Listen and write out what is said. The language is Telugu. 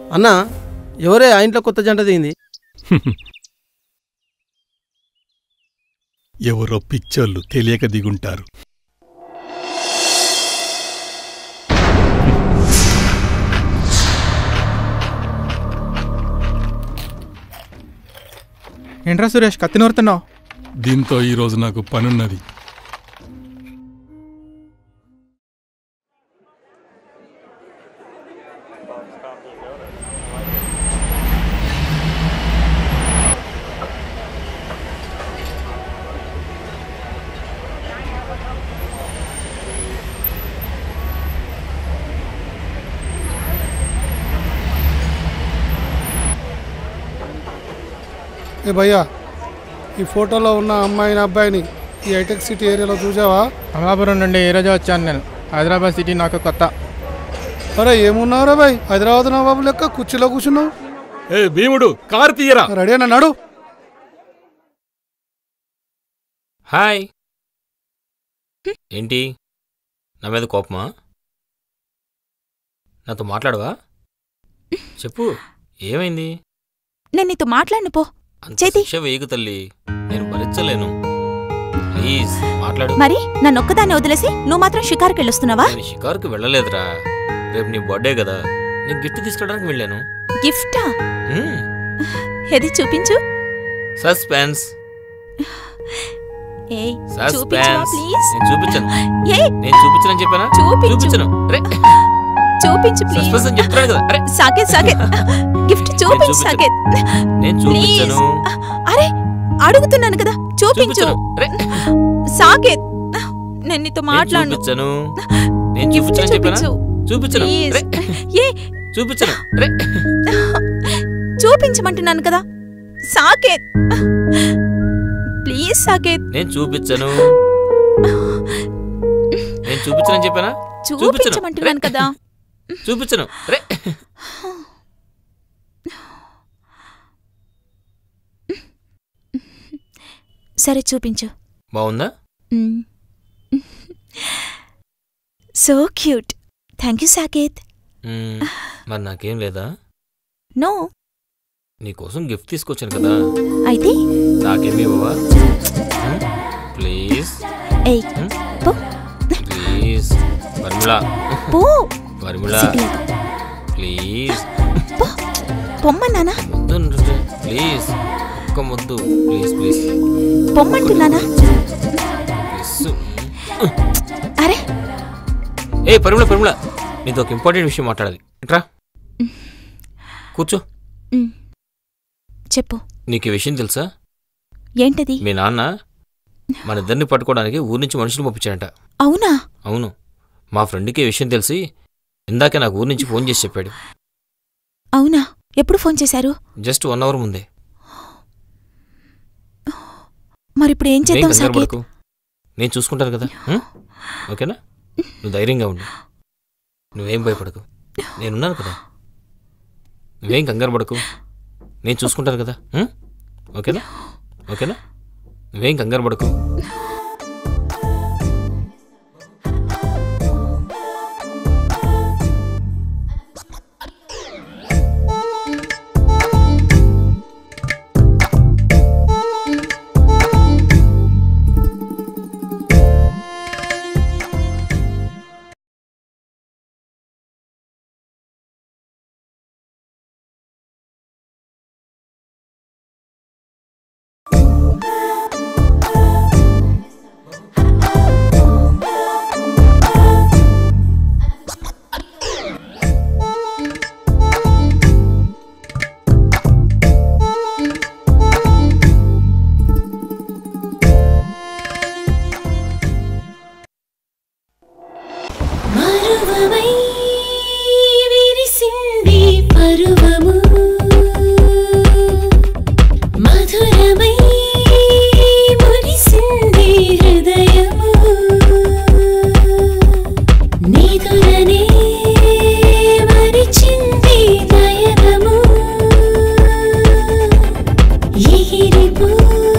అన్నా ఎవరే ఆ ఇంట్లో కొత్త జంట దిగింది ఎవరో పిచ్చోళ్ళు తెలియక దిగుంటారు ఏంట్రా సురేష్ కత్తి నూరుతున్నావు దీంతో ఈరోజు నాకు పనున్నది ఏ భయ్యా ఈ ఫోటోలో ఉన్న అమ్మాయిని అబ్బాయిని ఈ హైటెక్ సిటీ ఏరియాలో చూసావా అమలాపురం నుండి ఈ రోజే వచ్చాను నేను హైదరాబాద్ సిటీ నాకు కొత్త అరే ఏమున్నావురా బాయ్ హైదరాబాద్ నవాబు లెక్క కుర్చీలో కూర్చున్నావు ఏ భీముడు కారు తీయరా రెడీ అన్న నడు హాయ్ ఏంటి నా మీద కోపమా నాతో మాట్లాడవా చెప్పు ఏమైంది నేను నీతో మాట్లాడను పో అంత చేతి. శిక్ష వేయకు తల్లి నేను భరించలేను ప్లీజ్ మాట్లాడు మరి నన్నొక్కదాన్ని వదిలేసి నువ్వు మాత్రం షికారుకి వెళ్ళొస్తున్నావా నేను షికారుకు వెళ్ళలేదురా రేపు నీ బర్త్డే కదా నేను గిఫ్ట్ తీసుకురావడానికి వెళ్ళాను గిఫ్టా మ్మ్. ఏది చూపించు సస్పెన్స్ ఏయ్ చూపించవా సస్పెన్స్ ప్లీజ్ నేను చూపించను ఏయ్ నేను చూపించనని చెప్పానా చూపించు చూపించను అరే చూపించు ప్లీజ్ సస్పెన్స్ అని చెప్తున్నాను కదా అరే సాకేత్ సాకేత్ గిఫ్ట్ చూపించు చూపించను. సాకేత్ నేను ప్లీజ్ చూపించను అరే అడుగుతున్నాను కదా చూపించు చూపించను అరే సాకేత్ నేను నీతో నేను మాట్లాడను చూపించను నేను గిఫ్ట్ చూపించనని చెప్పానా చూపించు చూపించను ప్లీజ్ అరే ఏ చూపించను అరే చూపించమంటున్నాను కదా సాకేత్ ప్లీజ్ సాకేత్ నేను చూపించను నేను చూపించనని చెప్పానా చూపించమంటున్నాను కదా చూపించను అరే సరే చూపించు బాగుందా so cute thank you Saketh మ్మ్, మరి నాకేం లేదా నో నీకోసం గిఫ్ట్ తీసుకొచ్చాను కదా అయితే నాకేమి ఇవ్వవా మ్మ్? ప్లీజ్ ఏయ్ మ్మ్? పో ప్లీజ్ పరిమళ పో పరిమళ సిగ్గులేదు. ప్లీజ్ పో పొమ్మన్నానా ముద్దు అంటే ప్లీజ్ ఒక్క ముద్దు ప్లీజ్ ప్లీజ్ పొమ్మంటున్నానా ప్లీజ్ అరే ఏ పరిమళ పరిమళ నీతో ఒక ఇంపార్టెంట్ విషయం మాట్లాడాలి ఇట్రా కూర్చో ఉమ్. చెప్పు నీకు ఈ విషయం తెలుసా ఏంటది మీ నాన్న మన ఇద్దరిని పట్టుకోవడానికి ఊరి నుంచి మనుషులు పంపించాడంట అవునా అవును మా ఫ్రెండ్కి ఈ విషయం తెలిసి ఇందాకే నాకు ఊరి నుంచి ఫోన్ చేసి చెప్పాడు అవునా ఎప్పుడు ఫోన్ చేశారు జస్ట్ వన్ అవర్ ముందే మరిప్పుడు ఏం నువ్వేం చేద్దాం కంగారు సాకేత్ పడకు నేను చూసుకుంటాను కదా ఉం? ఓకేనా నువ్వు ధైర్యంగా ఉండు నువ్వేం భయపడకు నేనున్నాను కదా నువ్వేం కంగారు పడకు నేను చూసుకుంటాను కదా ఉం? ఓకేనా ఓకేనా నువ్వేం కంగారు పడకు మరువమై విరిసింది పరువము మధురమై మురిసింది హృదయము నిదురనే మరిచింది నయనము ఎగిరిపో